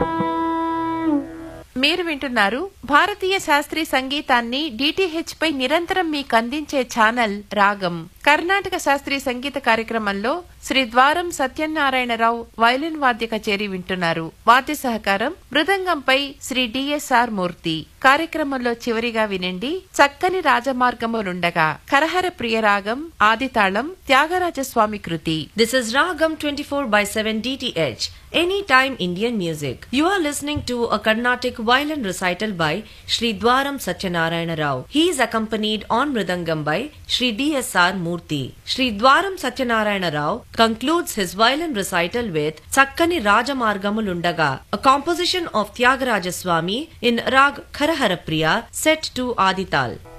మీరు వింటున్నారు భారతీయ శాస్త్రీయ సంగీతాన్ని డిటిహెచ్ పై నిరంతరం మీకు అందించే ఛానల్ రాగం కర్ణాటక శాస్త్రీయ సంగీత కార్యక్రమంలో శ్రీ ద్వారం సత్యనారాయణరావు వైలిన్ వాద్య కచేరీ వింటున్నారు వాద్య సహకారం మృదంగంపై శ్రీ డిఎస్ఆర్ మూర్తి కార్యక్రమంలో చివరిగా వినండి చక్కని రాజమార్గములుండగా కరహర ప్రియ రాగం ఆదితాళం త్యాగరాజస్వామి కృతి This is Ragam 24 by 7 DTH, Anytime Indian Music. You are listening to a Carnatic violin recital by Sri Dwaram Satyanarayana Rao. He is accompanied on Mridangam by Sri DSR Murthy. Sri Dwaram Satyanarayana Rao concludes his violin recital with Chakkani Rajamargamulundaga, a composition of Tyagaraja Swami in Rag Kharahara Priya set to Adital.